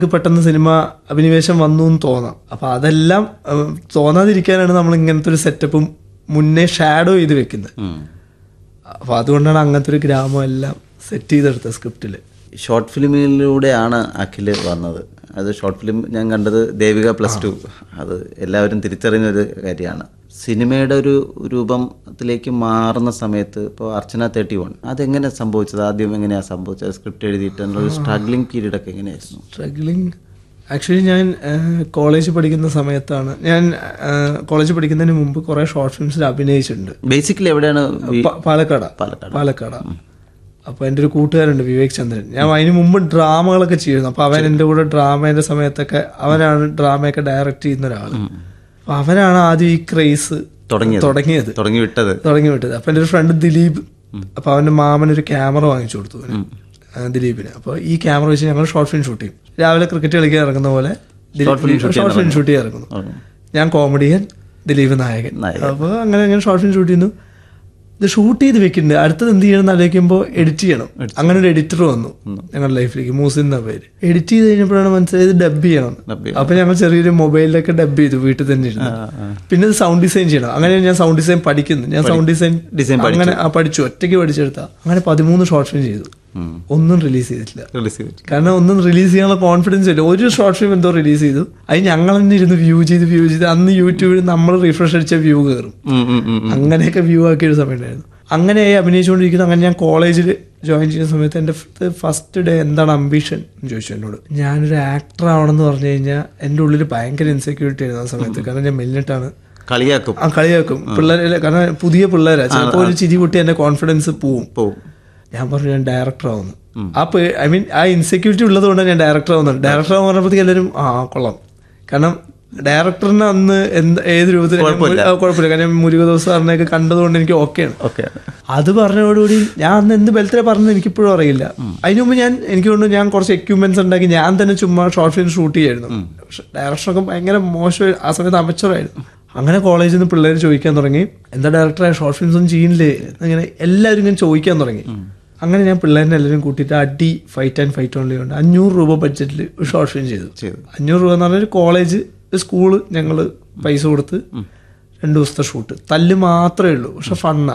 നമുക്ക് പെട്ടെന്ന് സിനിമ അഭിനിവേശം വന്നു എന്ന് തോന്നാം അപ്പൊ അതെല്ലാം ഏഹ്, തോന്നാതിരിക്കാനാണ് നമ്മൾ ഇങ്ങനത്തെ ഒരു സെറ്റപ്പും മുന്നേ ഷാഡോ ചെയ്ത് വെക്കുന്നത് ഉം. അപ്പൊ അതുകൊണ്ടാണ് അങ്ങനത്തെ ഒരു ഗ്രാമം എല്ലാം സെറ്റ് ചെയ്തെടുത്തത് സ്ക്രിപ്റ്റില് ഷോർട്ട് ഫിലിമിലൂടെയാണ് അഖില് വന്നത് അത് ഷോർട്ട് ഫിലിം ഞാൻ കണ്ടത് ദേവിക പ്ലസ് ടു അത് എല്ലാവരും തിരിച്ചറിഞ്ഞ ഒരു കാര്യമാണ് സിനിമയുടെ ഒരു രൂപത്തിലേക്ക് മാറുന്ന സമയത്ത് ഇപ്പോൾ അർച്ചന തേർട്ടി വൺ അതെങ്ങനെ സംഭവിച്ചത് ആദ്യം എങ്ങനെയാണ് സംഭവിച്ചത് സ്ക്രിപ്റ്റ് എഴുതിയിട്ടുള്ള ഒരു സ്ട്രഗ്ലിംഗ് പീരീഡ് ഒക്കെ എങ്ങനെയായിരുന്നു സ്ട്രഗ്ലിംഗ് ആക്ച്വലി ഞാൻ കോളേജ് പഠിക്കുന്ന സമയത്താണ് ഞാൻ കോളേജ് പഠിക്കുന്നതിന് മുമ്പ് കുറെ ഷോർട്ട് ഫിലിംസിൽ അഭിനയിച്ചിട്ടുണ്ട് ബേസിക്കലി എവിടെയാണ് വീ- പ- പാലക്കാട് പാലക്കാട്. പാലക്കാട് അപ്പൊ എൻ്റെ ഒരു കൂട്ടുകാരുണ്ട് വിവേക് ചന്ദ്രൻ ഞാൻ അതിന് മുമ്പ് ഡ്രാമകളൊക്കെ ചെയ്യുന്നു അപ്പൊ അവൻ എൻ്റെ കൂടെ ഡ്രാമേന്റെ സമയത്തൊക്കെ അവനാണ് ഡ്രാമയൊക്കെ ഡയറക്റ്റ് ചെയ്യുന്ന ഒരാള് അപ്പൊ അവനാണ് ആദ്യം ഈ ക്രേസ് തുടങ്ങിയത് തുടങ്ങിയത് തുടങ്ങി വിട്ടത് തുടങ്ങി വിട്ടത് അപ്പൊ എൻ്റെ ഒരു ഫ്രണ്ട് ദിലീപ് അപ്പൊ അവന്റെ മാമൻ ഒരു ക്യാമറ വാങ്ങിച്ചു കൊടുത്തു അവന്. ആ, ദിലീപിന് അപ്പൊ ഈ ക്യാമറ വെച്ച് ഞങ്ങൾ ഷോർട്ട് ഫിലിം ഷൂട്ട് ചെയ്യും രാവിലെ ക്രിക്കറ്റ് കളിക്കാൻ ഇറങ്ങുന്ന പോലെ ഷോർട്ട് ഫിലിം ഷൂട്ട് ചെയ്യാൻ ഇറങ്ങുന്നു ഞാൻ കോമഡിയൻ ദിലീപ് നായകൻ നായകൻ. അപ്പൊ അങ്ങനെ ഞാൻ ഷോർട്ട് ഫിലിം ഷൂട്ട് ചെയ്യുന്നു ഇത് ഷൂട്ട് ചെയ്ത് വെക്കുന്നുണ്ട് അടുത്തത് എന്ത് ചെയ്യണം എന്ന് ആലോചിക്കുമ്പോൾ എഡിറ്റ് ചെയ്യണം അങ്ങനെ ഒരു എഡിറ്റർ വന്നു ഞങ്ങളുടെ ലൈഫിലേക്ക് മൂസിൻ എന്ന പേര് എഡിറ്റ് ചെയ്ത് കഴിഞ്ഞപ്പോഴാണ് മനസ്സിലായത് ഡബ് ചെയ്യണം Dub അപ്പൊ ഞങ്ങൾ ചെറിയൊരു മൊബൈലിലൊക്കെ ഡബ് ചെയ്തു വീട്ടിൽ തന്നെ ഇരുന്ന് പിന്നെ ഇത് സൗണ്ട് ഡിസൈൻ ചെയ്യണം അങ്ങനെ ഞാൻ സൗണ്ട് ഡിസൈൻ പഠിക്കുന്നു ഞാൻ സൗണ്ട് ഡിസൈൻ Design അങ്ങനെ ആ പഠിച്ചു ഒറ്റയ്ക്ക് പഠിച്ചെടുത്ത അങ്ങനെ പതിമൂന്ന് ഷോർട്ട് ഫിലിം ചെയ്തു ഉം. ഒന്നും റിലീസ് ചെയ്തിട്ടില്ല റിലീസ് ചെയ്തിട്ട് കാരണം ഒന്നും റിലീസ് ചെയ്യാനുള്ള കോൺഫിഡൻസ് ഇല്ല ഒരു ഷോർട്ട് ഫിലിം എന്തോ റിലീസ് ചെയ്തു അത് ഞങ്ങൾ തന്നെ ഇരുന്ന് വ്യൂ ചെയ്ത് വ്യൂ ചെയ്ത് അന്ന് യൂട്യൂബിൽ നമ്മൾ റിഫ്രഷ് അടിച്ച വ്യൂ കയറും ഉം, ഉം, ഉം, ഉം. അങ്ങനെയൊക്കെ വ്യൂ ആക്കിയ ഒരു സമയം ഉണ്ടായിരുന്നു അങ്ങനെ അഭിനയിച്ചുകൊണ്ടിരിക്കുന്നു അങ്ങനെ ഞാൻ കോളേജിൽ ജോയിൻ ചെയ്യുന്ന സമയത്ത് എൻ്റെ ഫസ്റ്റ് ഡേ എന്താണ് അംബിഷൻ എന്ന് ചോദിച്ചു എന്നോട് ഞാനൊരു ആക്ടർ ആവണമെന്ന് പറഞ്ഞു കഴിഞ്ഞാൽ എൻ്റെ ഉള്ളിൽ ഭയങ്കര ഇൻസെക്യൂരിറ്റി ആയിരുന്നു ആ സമയത്ത് കാരണം ഞാൻ മെല്ലിട്ടാണ് കളിയാക്കും ആ കളിയാക്കും പിള്ളേരെ കാരണം പുതിയ പിള്ളേരാ ചിലപ്പോൾ ഒരു ചിരി കുട്ടി എൻ്റെ കോൺഫിഡൻസ് പോവും പോവും ഞാൻ പറഞ്ഞു ഞാൻ ഡയറക്ടർ ആവുന്നു ആ ഐ മീൻ ആ ഇൻസെക്യൂരിറ്റി ഉള്ളത് കൊണ്ട് ഞാൻ ഡയറക്ടർ ആവുന്നുണ്ട് ഡയറക്ടർ ആവാൻ പറഞ്ഞപ്പോഴത്തേക്ക് എല്ലാവരും ആ കൊള്ളാം കാരണം ഡയറക്ടറിന് അന്ന് എന്ത് ഏത് രൂപത്തിൽ കുഴപ്പമില്ല. ആ, കുഴപ്പമില്ല കാരണം മുരുകദോസ് സാറിനെയൊക്കെ കണ്ടതുകൊണ്ട് എനിക്ക് ഓക്കെയാണ് ഓക്കെ അത് പറഞ്ഞതോടുകൂടി ഞാൻ അന്ന് എന്ത് ബലത്തിലെ പറഞ്ഞത് എനിക്കിപ്പോഴും അറിയില്ല അതിനു മുമ്പ് ഞാൻ എനിക്ക് തോന്നുന്നു ഞാൻ കുറച്ച് എക്യുപ്മെന്റ്സ് ഉണ്ടാക്കി ഞാൻ തന്നെ ചുമ്മാ ഷോർട്ട് ഫിലിം ഷൂട്ട് ചെയ്യായിരുന്നു പക്ഷെ ഡയറക്ഷനൊക്കെ ഭയങ്കര മോശം ആ സമയത്ത് അമച്ചറായിരുന്നു അങ്ങനെ കോളേജിൽ നിന്ന് പിള്ളേർ ചോദിക്കാൻ തുടങ്ങി എന്താ ഡയറക്ടറെ ഷോർട്ട് ഫിലിംസ് ഒന്നും ചെയ്യില്ലേ അങ്ങനെ എല്ലാവരും ഇങ്ങനെ ചോദിക്കാൻ തുടങ്ങി അങ്ങനെ ഞാൻ പിള്ളേരെ എല്ലാവരും കൂട്ടിയിട്ട് അടി ഫൈറ്റ് ആൻഡ് ഫൈറ്റ് ഓൺലി ഉണ്ട് അഞ്ഞൂറ് രൂപ ബഡ്ജറ്റിൽ ഒരു ഷോർട്ട് ഫിലിം ചെയ്തു ചെയ്തു. അഞ്ഞൂറ് രൂപ എന്ന് പറഞ്ഞാൽ ഒരു കോളേജ് ഒരു സ്കൂള് ഞങ്ങൾ പൈസ കൊടുത്ത് രണ്ട് ദിവസത്തെ ഷൂട്ട് തല്ല് മാത്രമേ ഉള്ളൂ പക്ഷെ ഫണ്ണ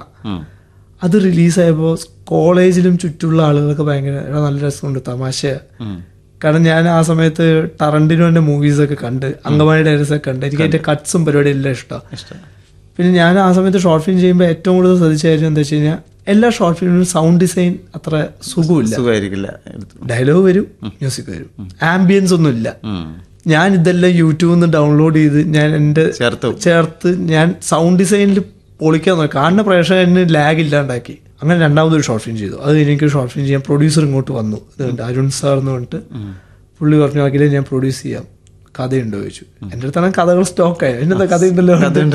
അത് റിലീസായപ്പോൾ കോളേജിലും ചുറ്റുള്ള ആളുകളൊക്കെ ഭയങ്കര "എടാ, നല്ല രസമുണ്ട് തമാശ കാരണം ഞാൻ ആ സമയത്ത് ടറന്റിനോന്റെ മൂവീസ് ഒക്കെ കണ്ട് അങ്കമാലി ഡയറീസ് ഒക്കെ കണ്ട് എനിക്ക് അതിന്റെ കട്ട്സും പരിപാടി എല്ലാം ഇഷ്ടമാണ് പിന്നെ ഞാൻ ആ സമയത്ത് ഷോർട്ട് ഫിലിം ചെയ്യുമ്പോൾ ഏറ്റവും കൂടുതൽ ശ്രദ്ധിച്ച കാര്യം എന്താ വെച്ച് കഴിഞ്ഞാൽ എല്ലാ ഷോർട്ട് ഫിലിമിലും സൗണ്ട് ഡിസൈൻ അത്ര സുഖമില്ല സുഖമായിരിക്കില്ല എടുത്തു. ഡയലോഗ് വരും മ്യൂസിക് വരും ആംബിയൻസ് ഒന്നും ഇല്ല ഉം. ഞാൻ ഇതെല്ലാം യൂട്യൂബിൽ നിന്ന് ഡൗൺലോഡ് ചെയ്ത് ഞാൻ എൻ്റെ ചേർത്തു ചേർത്ത് ഞാൻ സൗണ്ട് ഡിസൈനിൽ പൊളിക്കാൻ നോക്കി കാണുന്ന പ്രേക്ഷകന് ലാഗ് ഇല്ലാണ്ടാക്കി അങ്ങനെ രണ്ടാമതൊരു ഷോർട്ട് ഫിലിം ചെയ്തു അത് എനിക്ക് ഷോർട്ട് ഫിലിം ചെയ്യാൻ പ്രൊഡ്യൂസർ ഇങ്ങോട്ട് വന്നു ഇതുണ്ട് അരുൺ സാർ എന്ന് പറഞ്ഞിട്ട് പുള്ളി പറഞ്ഞു അഖിലെ ഞാൻ പ്രൊഡ്യൂസ് ചെയ്യാം കഥയുണ്ടോ ചോദിച്ചു എൻ്റെ അടുത്താണ് കഥകൾ സ്റ്റോക്ക് ആയി എന്നെന്താ കഥയുണ്ടല്ലോ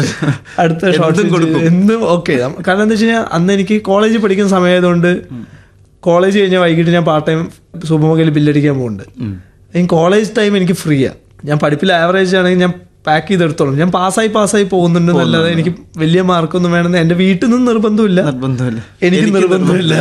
അടുത്ത ഷോർട്ട് ഫിലിം എന്തും ഓക്കെ കാരണം എന്താ വെച്ച് കഴിഞ്ഞാൽ അന്ന് എനിക്ക് കോളേജിൽ പഠിക്കുന്ന സമയമായതുകൊണ്ട് കോളേജ് കഴിഞ്ഞാൽ വൈകിട്ട് ഞാൻ പാർട്ട് ടൈം സൂപ്പർമാർക്കറ്റിൽ ബില്ലടിക്കാൻ പോകുന്നുണ്ട് ഈ കോളേജ് ടൈം എനിക്ക് ഫ്രീയാ ഞാൻ പഠിപ്പിൽ ആവറേജ് ആണെങ്കിൽ ഞാൻ പാക്ക് ചെയ്തെടുത്തോളും ഞാൻ പാസ്സായി പാസ്സായി പോകുന്നുണ്ട് എന്നല്ലാതെ എനിക്ക് വലിയ മാർക്കൊന്നും വേണമെന്ന് എന്റെ വീട്ടിൽ നിന്ന് നിർബന്ധമില്ല നിർബന്ധമില്ല എനിക്ക് നിർബന്ധമില്ല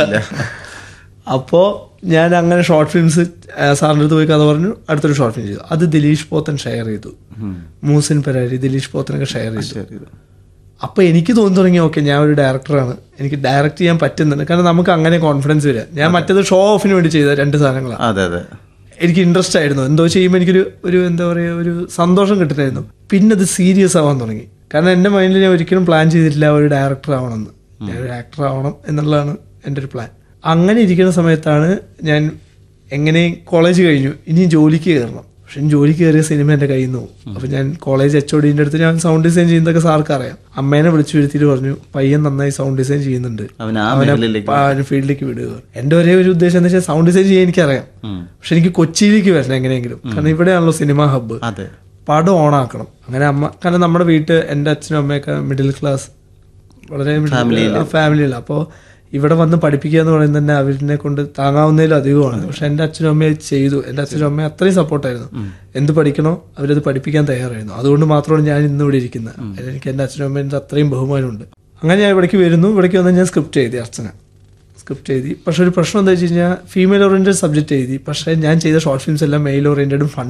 അപ്പോ ഞാൻ അങ്ങനെ ഷോർട്ട് ഫിലിംസ് സാറിൻ്റെ അടുത്ത് പോയി കഥ പറഞ്ഞു അടുത്തൊരു ഷോർട്ട് ഫിലിം ചെയ്തു അത് ദിലീഷ് പോത്തൻ ഷെയർ ചെയ്തു മൂസിൻ പരാരി ദിലീഷ് പോത്തനൊക്കെ ഷെയർ ചെയ്തു ശരി. അപ്പൊ എനിക്ക് തോന്നി തുടങ്ങി ഓക്കെ ഞാൻ ഒരു ഡയറക്ടറാണ് എനിക്ക് ഡയറക്റ്റ് ചെയ്യാൻ പറ്റുന്നുണ്ട് കാരണം നമുക്ക് അങ്ങനെ കോൺഫിഡൻസ് വരിക ഞാൻ മറ്റേത് ഷോ ഓഫിന് വേണ്ടി ചെയ്ത രണ്ട് സാധനങ്ങളാണ് അതെ അതെ എനിക്ക് ഇൻട്രസ്റ്റ് ആയിരുന്നു എന്തോ ചെയ്യുമ്പോൾ എനിക്കൊരു ഒരു എന്താ പറയുക ഒരു സന്തോഷം കിട്ടുന്നായിരുന്നു പിന്നെ അത് സീരിയസ് ആവാൻ തുടങ്ങി കാരണം എൻ്റെ മൈൻഡിൽ ഞാൻ ഒരിക്കലും പ്ലാൻ ചെയ്തിട്ടില്ല ഒരു ഡയറക്ടർ ആവണമെന്ന് ഞാൻ ഒരു ആക്ടർ ആവണം എന്നുള്ളതാണ് എൻ്റെ ഒരു പ്ലാൻ അങ്ങനെ ഇരിക്കുന്ന സമയത്താണ് ഞാൻ എങ്ങനെ കോളേജ് കഴിഞ്ഞു ഇനി ജോലിക്ക് കയറണം പക്ഷെ ഇനി ജോലിക്ക് കയറിയ സിനിമ എൻ്റെ കയ്യിൽ നിന്ന് പോകും അപ്പൊ ഞാൻ കോളേജ് എച്ച് ഒടിന്റെ അടുത്ത് ഞാൻ സൗണ്ട് ഡിസൈൻ ചെയ്യുന്നതൊക്കെ സാർക്ക് അറിയാം അമ്മേനെ വിളിച്ചു വരുത്തിയിട്ട് പറഞ്ഞു പയ്യൻ നന്നായി സൗണ്ട് ഡിസൈൻ ചെയ്യുന്നുണ്ട് അവൻ ആ അവനെ മേഖലയിലേക്ക് ആ ഒരു ഫീൽഡിലേക്ക് വിടുക എന്റെ ഒരേ ഒരു ഉദ്ദേശം എന്താ വെച്ചാൽ സൗണ്ട് ഡിസൈൻ ചെയ്യാൻ എനിക്കറിയാം ഉം. പക്ഷെ എനിക്ക് കൊച്ചിയിലേക്ക് വരണം എങ്ങനെയെങ്കിലും കാരണം ഇവിടെയാണല്ലോ സിനിമ ഹബ്ബ് അതെ പടം ഓണാക്കണം അങ്ങനെ അമ്മ കാരണം നമ്മുടെ വീട്ട് എൻ്റെ അച്ഛനും അമ്മയൊക്കെ മിഡിൽ ക്ലാസ് വളരെ ഫാമിലിയില്ല അപ്പോൾ ഇവിടെ വന്ന് പഠിപ്പിക്കുക എന്ന് പറയുന്നത് തന്നെ അവരിനെ കൊണ്ട് താങ്ങാവുന്നതിലും അധികമാണ് പക്ഷെ എൻ്റെ അച്ഛനും അമ്മയെ ചെയ്തു എൻ്റെ അച്ഛനും അമ്മയും അത്രയും സപ്പോർട്ടായിരുന്നു എന്ത് പഠിക്കണോ അവരത് പഠിപ്പിക്കാൻ തയ്യാറായിരുന്നു അതുകൊണ്ട് മാത്രമാണ് ഞാൻ ഇന്ന് ഇവിടെ ഇരിക്കുന്നത് അതിന് എനിക്ക് എൻ്റെ അച്ഛനും അമ്മേൻ്റെ അത്രയും ബഹുമാനമുണ്ട് അങ്ങനെ ഞാൻ ഇവിടേക്ക് വരുന്നു ഇവിടേക്ക് വന്ന് ഞാൻ സ്ക്രിപ്റ്റ് എഴുതി അർച്ചന സ്ക്രിപ്റ്റ് എഴുതി പക്ഷെ ഒരു പ്രശ്നം എന്താ വെച്ച് കഴിഞ്ഞാൽ ഫീമെയിൽ ഓറിയന്റഡ് സബ്ജക്റ്റ് എഴുതി പക്ഷേ ഞാൻ ചെയ്ത ഷോർട്ട് ഫിലിംസ് എല്ലാം മെയിൽ ഓറിയന്റഡും ഫൺ